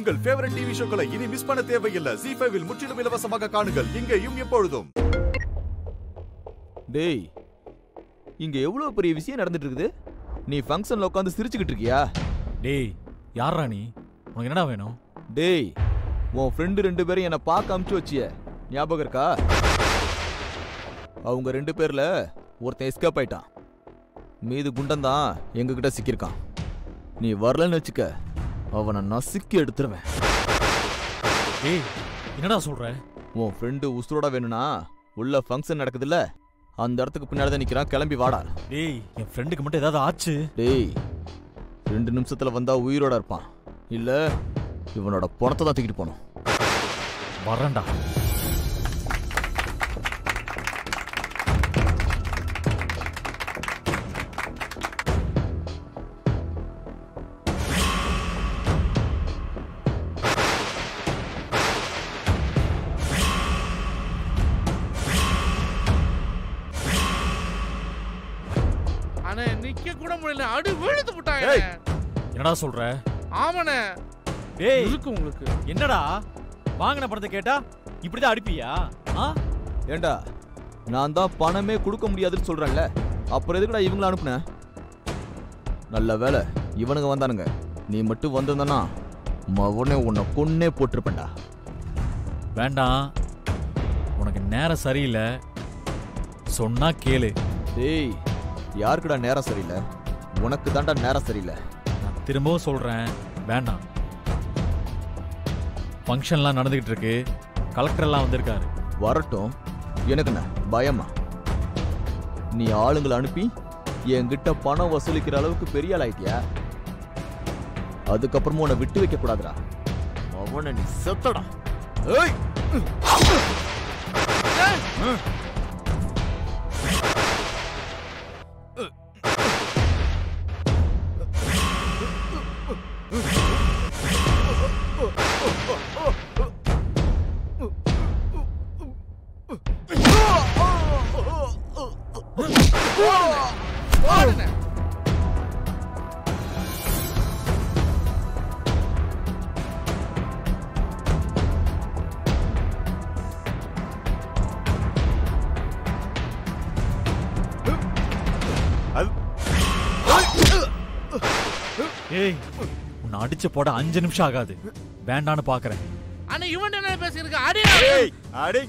உங்கள் favourite TV ஷோக்களை இனி miss பண்ண தேவையில்லை ஜி ஃபைவில் முற்றிலும் இலவசமாக காணுங்கள் இங்கேயும் எப்பொழுதும் டேய் இங்க எவ்வளவு பெரிய விஷயம் நடந்துட்டு இருக்குது நீ ஃபங்க்ஷன்ல உட்காந்து சிரிச்சுக்கிட்டு இருக்கியா டேய் யாரா நீ உனக்கு என்னடா வேணும் டேய் உன் ஃப்ரெண்டு ரெண்டு பேரும் என்னை பார்க்க அமுச்சு வச்சிய ஞாபகம் இருக்கா அவங்க ரெண்டு பேர்ல ஒருத்தன் எஸ்கேப் ஆயிட்டான் மீது குண்டன் தான் எங்ககிட்ட சிக்கியிருக்கான் நீ வரலன்னு வச்சுக்க அவனை நசுக்கி எடுத்துருவேன் டேய் என்னடா சொல்ற உன் ஃப்ரெண்டு உசுரோட வேணும்னா உள்ள ஃபங்க்ஷன் நடக்குதுல்ல அந்த இடத்துக்கு பின்னாடி தான் நிக்கிறான் கிளம்பி வாடா டேய் என் ஃப்ரெண்டுக்கு மட்டும் ஏதாவது ஆச்சு டேய் ரெண்டு நிமிஷத்துல வந்தா உயிரோட இருப்பான் இல்ல இவனோட பணத்தை தான் தூக்கிட்டு போகணும் வரேன்டா அண்ணே நிக்க கூட முடியல அடி விழுந்து விட்டாங்க ஏய். என்னடா சொல்ற ஆமாண்ணே டேய் இருக்கு உங்களுக்கு என்னடா வாங்கின பணத்தை கேட்டா இப்படிதான் அடிப்பியா ஆ ஏண்டா நான் தான் பணமே கொடுக்க முடியாதுன்னு சொல்றேன்ல அப்புறம் எதுக்குடா இவங்கள அனுப்புன நல்ல வேலை இவனுங்க வந்தானுங்க நீ மட்டும் வந்திருந்தனா மவனே உன்னை கொன்னே போட்டிருப்பேன்டா வேண்டாம் உனக்கு நேரம் சரியில்லை சொன்னா கேளு டேய் யாருக்குடா நேரம் சரியில்லை உனக்கு தான்டா நேரம் சரியில்லை நான் திரும்பவும் சொல்றேன் வேண்டாம் ஃபங்க்ஷன்லாம் நடந்துகிட்டு இருக்கு கலெக்டர் எல்லாம் வந்திருக்காரு வரட்டும் எனக்கு என்ன பயமா நீ ஆளுங்களை அனுப்பி என்கிட்ட பணம் வசூலிக்கிற அளவுக்கு பெரிய ஆள் ஆயிட்டியா அதுக்கப்புறமும் உன்னை விட்டு வைக்க கூடாதுடா அவனை நீ செத்தடா ஏய் பாருண்ணே அது ஏய் உன்னை அடிச்சு போட அஞ்சு நிமிஷம் ஆகாது வேண்டான்னு பாக்குறேன் அண்ணே இவன் என்ன பேசியிருக்க அடி ஏய் அடே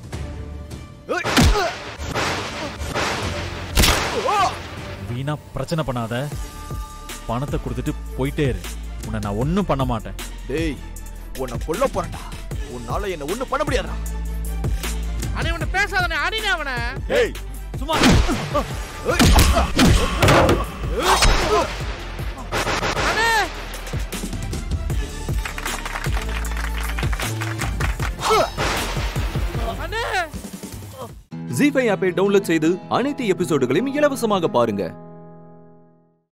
வீணா பிரச்சனை பண்ணாத பணத்தை கொடுத்துட்டு போயிட்டே இரு உன்னை நான் ஒன்றும் பண்ண மாட்டேன் டேய் உன்னை கொல்ல போறேன்டா உன்னால என்ன ஒண்ணும் பண்ண முடியாதா அண்ணே இவனை பேசாதண்ணே அடினே அவனை ஏய் சும்மா அண்ணே அண்ணே ஜி ஃபைவ் ஆப்பை டவுன்லோட் செய்து அனைத்து எபிசோடுகளையும் இலவசமாக பாருங்க